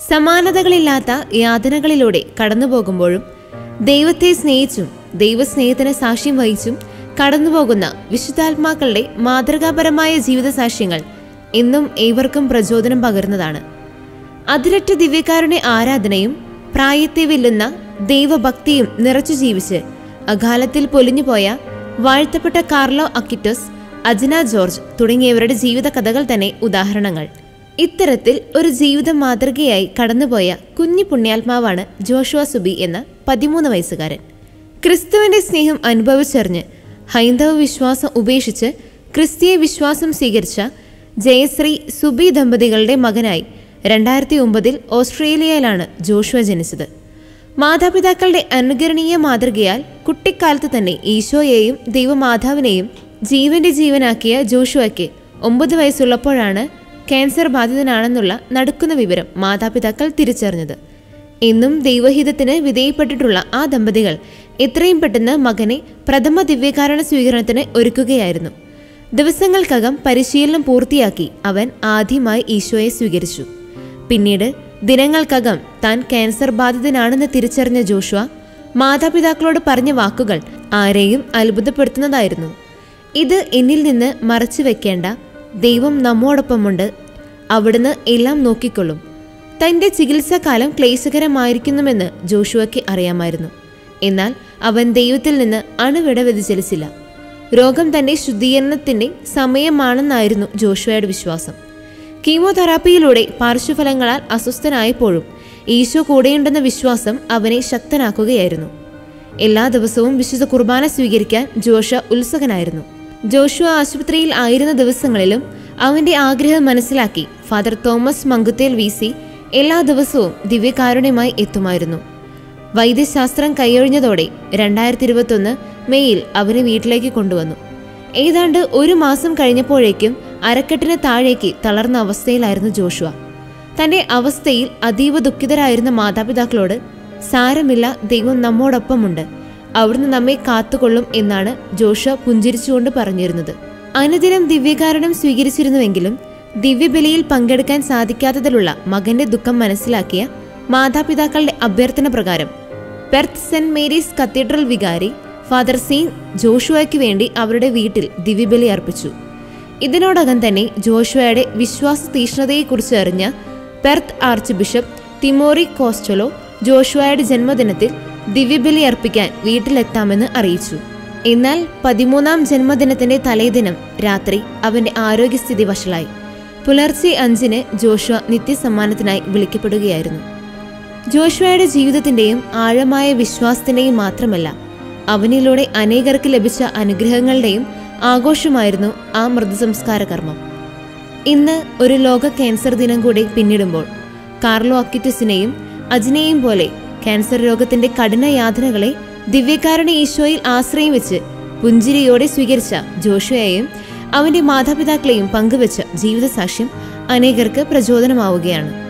സമാനതകളില്ലാത്ത യാതനകളിലൂടെ കടന്നുപോകുമ്പോഴും ദൈവത്തെ സ്നേഹിച്ചും ദൈവസ്നേഹത്തിന് സാക്ഷ്യം വഹിച്ചും കടന്നുപോകുന്ന വിശുദ്ധാത്മാക്കളുടെ മാതൃകാപരമായ ജീവിത സാക്ഷ്യങ്ങൾ എന്നും ഏവർക്കും പ്രചോദനം പകരുന്നതാണ് അതിരറ്റ ദിവ്യക്കാരുടെ ആരാധനയും പ്രായത്തെ വെല്ലുന്ന ദൈവഭക്തിയും നിറച്ചു ജീവിച്ച് അകാലത്തിൽ പൊലിഞ്ഞുപോയ വാഴ്ത്തപ്പെട്ട കാർലോ അക്കിറ്റോസ് അജ്ന ജോർജ് തുടങ്ങിയവരുടെ ജീവിത കഥകൾ തന്നെ ഉദാഹരണങ്ങൾ ഇത്തരത്തിൽ ഒരു ജീവിത മാതൃകയായി കടന്നുപോയ കുഞ്ഞു പുണ്യാത്മാവാണ് ജോഷുവ സുബി എന്ന പതിമൂന്ന് വയസ്സുകാരൻ ക്രിസ്തുവിന്റെ സ്നേഹം അനുഭവിച്ചറിഞ്ഞ് ഹൈന്ദവ വിശ്വാസം ഉപേക്ഷിച്ച് ക്രിസ്തീയ വിശ്വാസം സ്വീകരിച്ച ജയശ്രീ സുബി ദമ്പതികളുടെ മകനായി രണ്ടായിരത്തി ഒമ്പതിൽ ഓസ്ട്രേലിയയിലാണ് ജോഷുവ ജനിച്ചത് മാതാപിതാക്കളുടെ അനുകരണീയ മാതൃകയാൽ കുട്ടിക്കാലത്ത് തന്നെ ഈശോയെയും ദൈവമാതാവിനെയും ജീവന്റെ ജീവനാക്കിയ ജോഷുവയ്ക്ക് ഒമ്പത് വയസ്സുള്ളപ്പോഴാണ് ക്യാൻസർ ബാധിതനാണെന്നുള്ള നടുക്കുന്ന വിവരം മാതാപിതാക്കൾ തിരിച്ചറിഞ്ഞത് എന്നും ദൈവഹിതത്തിന് വിധേയപ്പെട്ടിട്ടുള്ള ആ ദമ്പതികൾ എത്രയും പെട്ടെന്ന് മകനെ പ്രഥമ ദിവ്യകാരണ സ്വീകരണത്തിന് ഒരുക്കുകയായിരുന്നു ദിവസങ്ങൾക്കകം പരിശീലനം പൂർത്തിയാക്കി അവൻ ആദ്യമായി ഈശോയെ സ്വീകരിച്ചു പിന്നീട് ദിനങ്ങൾക്കകം താൻ ക്യാൻസർ ബാധിതനാണെന്ന് തിരിച്ചറിഞ്ഞ ജോഷുവ മാതാപിതാക്കളോട് പറഞ്ഞ വാക്കുകൾ ആരെയും അത്ഭുതപ്പെടുത്തുന്നതായിരുന്നു ഇത് എന്നിൽ നിന്ന് മറച്ചു വെക്കേണ്ട ദൈവം നമ്മോടൊപ്പമുണ്ട് അവിടുന്ന് എല്ലാം നോക്കിക്കൊള്ളും തന്റെ ചികിത്സാകാലം ക്ലേശകരമായിരിക്കുന്നുവെന്ന് ജോഷുവയ്ക്ക് അറിയാമായിരുന്നു എന്നാൽ അവൻ ദൈവത്തിൽ നിന്ന് അണുവിട വ്യതിചലിച്ചില്ല രോഗം തന്റെ ശുദ്ധീകരണത്തിന്റെ സമയമാണെന്നായിരുന്നു ജോഷുവയുടെ വിശ്വാസം കീമോതെറാപ്പിയിലൂടെ പാർശ്വഫലങ്ങളാൽ അസ്വസ്ഥനായപ്പോഴും ഈശോ കൂടെയുണ്ടെന്ന വിശ്വാസം അവനെ ശക്തനാക്കുകയായിരുന്നു എല്ലാ ദിവസവും വിശുദ്ധ കുർബാന സ്വീകരിക്കാൻ ജോഷ ഉത്സുകനായിരുന്നു ജോഷുവ ആശുപത്രിയിൽ ആയിരുന്ന ദിവസങ്ങളിലും അവന്റെ ആഗ്രഹം മനസ്സിലാക്കി father Thomas Mankuthel V C എല്ലാ ദിവസവും ദിവ്യകാരുണ്യമായി എത്തുമായിരുന്നു വൈദ്യശാസ്ത്രം കൈയൊഴിഞ്ഞതോടെ രണ്ടായിരത്തി ഇരുപത്തൊന്ന് മെയ്യിൽ അവനെ വീട്ടിലേക്ക് കൊണ്ടുവന്നു ഏതാണ്ട് ഒരു മാസം കഴിഞ്ഞപ്പോഴേക്കും അരക്കെട്ടിന് താഴേക്ക് തളർന്ന അവസ്ഥയിലായിരുന്നു ജോഷുവ തന്റെ അവസ്ഥയിൽ അതീവ ദുഃഖിതരായിരുന്ന മാതാപിതാക്കളോട് സാരമില്ല ദൈവം നമ്മോടൊപ്പമുണ്ട് അവിടുന്ന് നമ്മെ കാത്തുകൊള്ളും എന്നാണ് ജോഷ പുഞ്ചിരിച്ചുകൊണ്ട് പറഞ്ഞിരുന്നത് അനുദിനം ദിവ്യകാരണം സ്വീകരിച്ചിരുന്നുവെങ്കിലും ദിവ്യബലിയിൽ പങ്കെടുക്കാൻ സാധിക്കാത്തതിലുള്ള മകന്റെ ദുഃഖം മനസ്സിലാക്കിയ മാതാപിതാക്കളുടെ അഭ്യർത്ഥന പ്രകാരം പെർത്ത് സെന്റ് മേരീസ് കത്തീഡ്രൽ വികാരി ഫാദർ സീൻ ജോഷുവയ്ക്ക് വേണ്ടി അവരുടെ വീട്ടിൽ ദിവ്യബലി അർപ്പിച്ചു ഇതിനോടകം തന്നെ ജോഷുവയുടെ വിശ്വാസ തീഷ്ണതയെക്കുറിച്ച് അറിഞ്ഞ Perth archbishop Timothy Costelloe ജോഷുവയുടെ ജന്മദിനത്തിൽ ദിവ്യബലി അർപ്പിക്കാൻ വീട്ടിലെത്താമെന്ന് അറിയിച്ചു എന്നാൽ പതിമൂന്നാം ജന്മദിനത്തിന്റെ തലേദിനം രാത്രി അവന്റെ ആരോഗ്യസ്ഥിതി വഷളായി പുലർച്ചെ അഞ്ചിന് ജോഷുവ നിത്യസമ്മാനത്തിനായി വിളിക്കപ്പെടുകയായിരുന്നു ജോഷുവയുടെ ജീവിതത്തിന്റെയും ആഴമായ വിശ്വാസത്തിന്റെയും മാത്രമല്ല അവനിലൂടെ അനേകർക്ക് ലഭിച്ച അനുഗ്രഹങ്ങളുടെയും ആഘോഷമായിരുന്നു ആ മൃതസംസ്കാര കർമ്മം ഇന്ന് ഒരു ലോക ക്യാൻസർ ദിനം കൂടി പിന്നിടുമ്പോൾ കാർലോ അക്കിറ്റസിനെയും അജിനെയും പോലെ ക്യാൻസർ രോഗത്തിന്റെ കഠിന യാതനകളെ ദിവ്യക്കാരുടെ ഈശോയിൽ ആശ്രയം വെച്ച് പുഞ്ചിരിയോടെ സ്വീകരിച്ച ജോഷുവയെയും അവന്റെ മാതാപിതാക്കളെയും പങ്കുവച്ച ജീവിതസാക്ഷ്യം അനേകർക്ക് പ്രചോദനമാവുകയാണ്